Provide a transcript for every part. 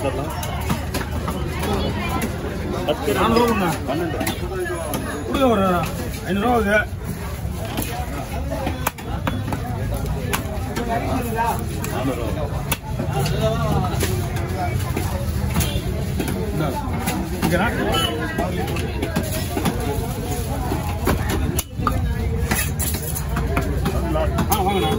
தரலாம் பத்து நானூறு ரூபா பன்னெண்டு கொடுங்க ஒரு ஐநூறுரூவா ஆகுது நானூறு இந்தா. இங்கண்ணா. ஆ வாங்கண்ணா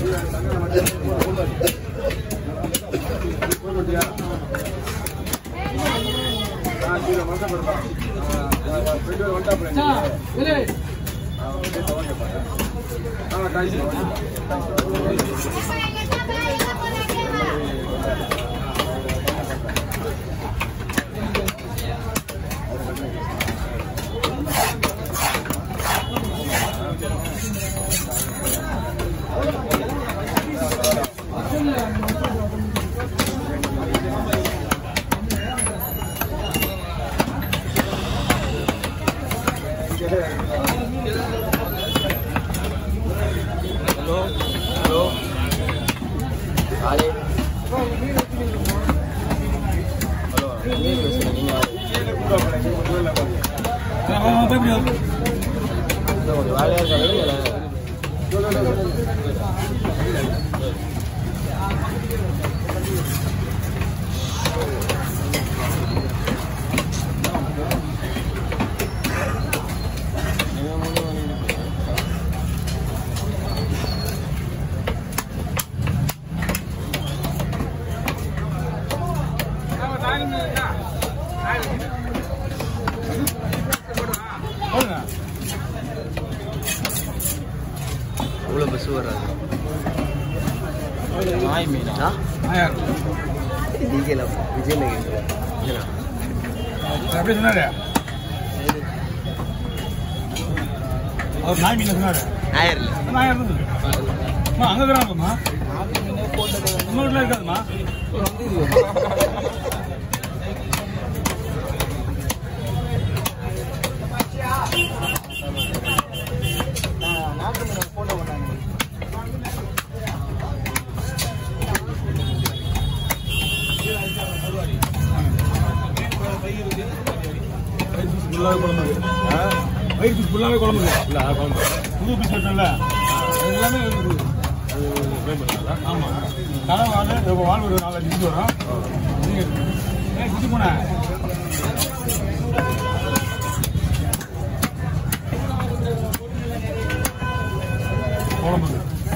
ஹலோ ஹலோ ஆளே ஹலோ நீங்க பேசுங்க நீங்க ஆ, வாங்க, வாங்க, போய் முடியாது ஒரு வேலையா இருக்காங்க போடுங்க இவ்வளோ பஸ் வராது நாய் மீனா ஆயிரம் விஜயில விஜயில விஜயில எப்படி சொன்னாரு அவர் நாய் மீன் சொன்னாரு நாயர்ல நாயிரம் இருந்தது அம்மா அங்கே இருக்கிறாங்கம்மா நம்ம வீட்டில் இருக்காதும்மா வயிறு பீஸ் ஃபுல்லாகவே குழம்பு இருக்கு. வயிறு பீஸ் ஃபுல்லாகவே குழம்பு இருக்கு. இல்லை குழம்பு புது பீஸ் வெட்டல எல்லாமே இருக்குது ஆமா கடை வாழை இப்போ வாழ் ஒரு நாலஞ்சு இன்ச்சு வரும் நீங்க ஏன் குட்டி போன குழம்பு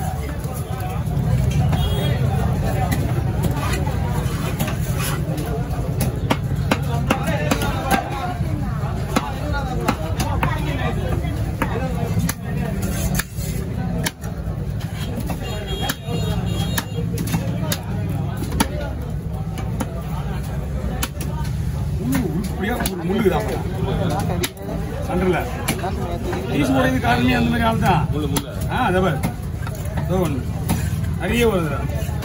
முள்ளு உருப்படியா ஒரு முள்ளு தான் சண்டல பீஸ் உடையது காரணமே அந்த மாதிரி ஆள் தான் முள்ளு முள்ளு ஆ அதை பாரு இதோ ஒன்று நிறைய வருது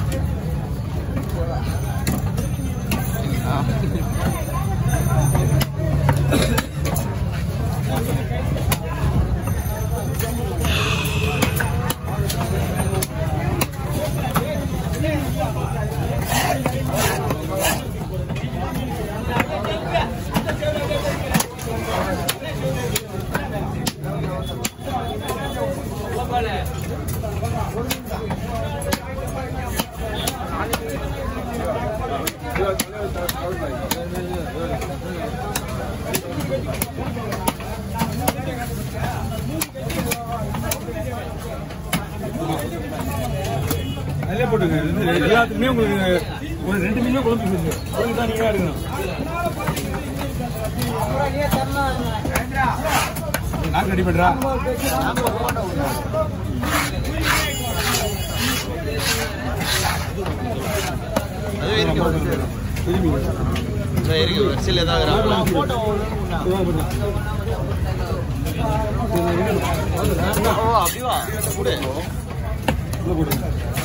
அதிலே போட்டுங்க இது எல்லாத்துக்குமே உங்களுக்கு ஒரு ரெண்டு மீனுமே குழம்பு இருக்கு குழம்பு தான் நீங்க இருக்கணும் நாக்கு ரெடி பண்றா அது இருக்கு திரும்பி இதோ இருக்கு வரிசையில் தான் இருக்கிறாங்க ஓ அப்படிவா கூடு உள்ள போடுங்க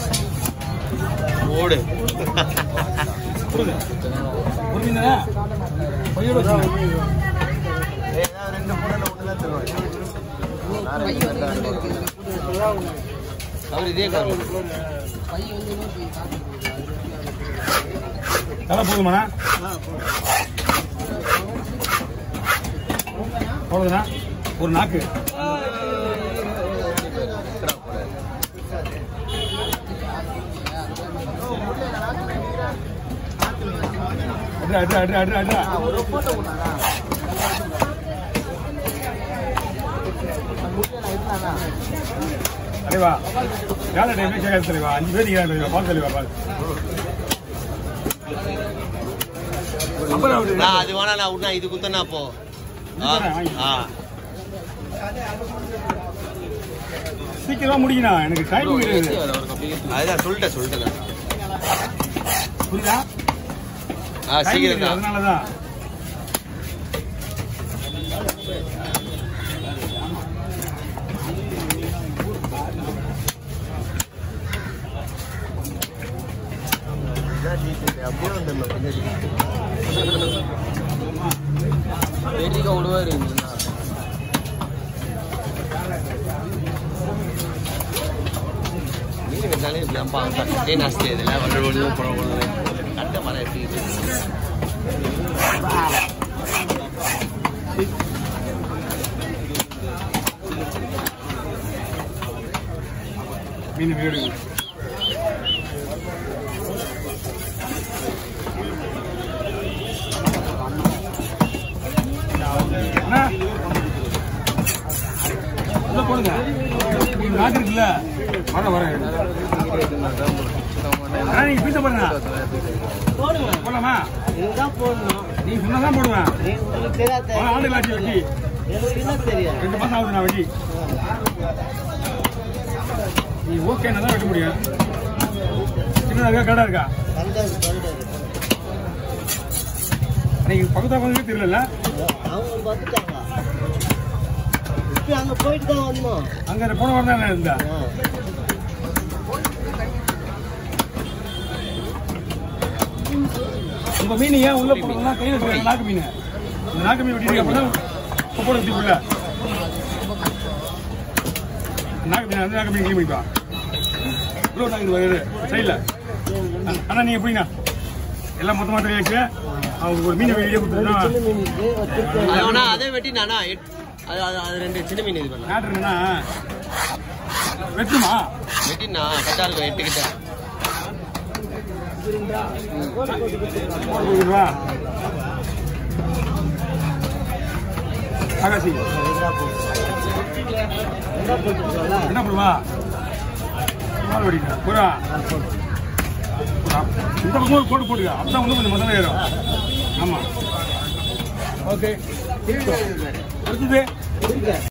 ஓடு கொடுங்க ஒரு மீன் தானே பையோட வச்சுருங்க. ஏதாவது ரெண்டு மூணு ஒன்று தான் தருவாங்க அவர் இதே காரணம் தலை போதுமாண்ணா அவ்வளோதாண்ணா ஒரு நாக்கு அட்ரா அட்ரா அட்ரா அட்ரா அட்ரா ஒரு போட்டோ கொண்டாடா தலைவா வேலை டைமே கேட்காது தலைவா அஞ்சு பேர் நிற்கிறாங்க தலைவா பால் தலைவா பால் அப்புறம் அவரு நான் அது வேணா நான் விட்டா இது குத்தனா போ ஆ ஆ சீக்கிரமா முடிக்கணா எனக்கு டைம் இருக்குது அதுதான் சொல்லிட்டேன் சொல்லிட்டேன் புரியுதா ஆ டைம் சீக்கிரம் இருக்குது தான் அதனாலதான் அப்படியே வந்துடணும் பின்னாடி வெற்றிக்கா விடுவாரு மீன் வெட்டாலே இப்படி அம்பா கட்டே நாஸ்தி இதில் ஒன்று ஒன்று புறம் ஒன்று கட்ட மரம் எப்படி இருக்கு மீன் வீடு அண்ணா, உள்ள போடுங்க நீங்க நாக்கு இருக்குல்ல வர வர அண்ணா, நீங்க பீச பாருங்க போடலாமா இதுதான் போடணும் நீ சொன்னதான் போடுவேன் உங்களுக்கு தெரியாது அவன் ஆண்டு காட்சி வெட்டி எனக்கு என்ன தெரியாது ரெண்டு மாசம் ஆகுது நான் வெட்டி நீ ஓகே தான் வெட்ட முடியும் சின்னதாக இருக்கா கடை இருக்கா கண்டாது கண்டாது நீங்க பக்கத்தா பக்கத்துல தெரியல அவங்க பார்த்துட்டாங்க இப்போ அங்கே போயிட்டு தான் வந்தோம் அங்க போன வாரம் தான் இருந்தா ஆ. உங்க மீன் ஏன் உள்ள போடுறதுனா கையில வச்சுருக்காங்க நாக்கு மீன் இந்த நாக்கு மீன் வெட்டிட்டு அப்பதான் உப்பு போட வச்சுக்குள்ள நாக்கு மீன் அந்த நாக்கு மீன் கிளீன் பண்ணிக்கலாம் இவ்வளோ நாக்கு வருது சைடில் அண்ணா நீங்க எப்படிங்க எல்லாம் மொத்தமாக தெரியாச்சு அவங்க ஒரு மீன் வெளியே கொடுத்துருந்தா சின்ன மீன் இருக்கு ஒரு திருப்பி அது வேணா அதே வெட்டி நானா எட்- அது அது அது ரெண்டு சின்ன மீன் இது பண்ண காட்டுறேன்னா வெட்டுமா வெட்டினா கரெக்டாக இருக்கும் எட்டு கிட்ட ரூபா ஆகாசி என்ன பண்ணுவா பால் வடிக்க புறா இந்த பக்கம் ஒரு போட்டு போட்டுக்க அப்பதான் இன்னும் கொஞ்சம் மசாலா ஏறும் ஆமா ஓகே அடுத்தது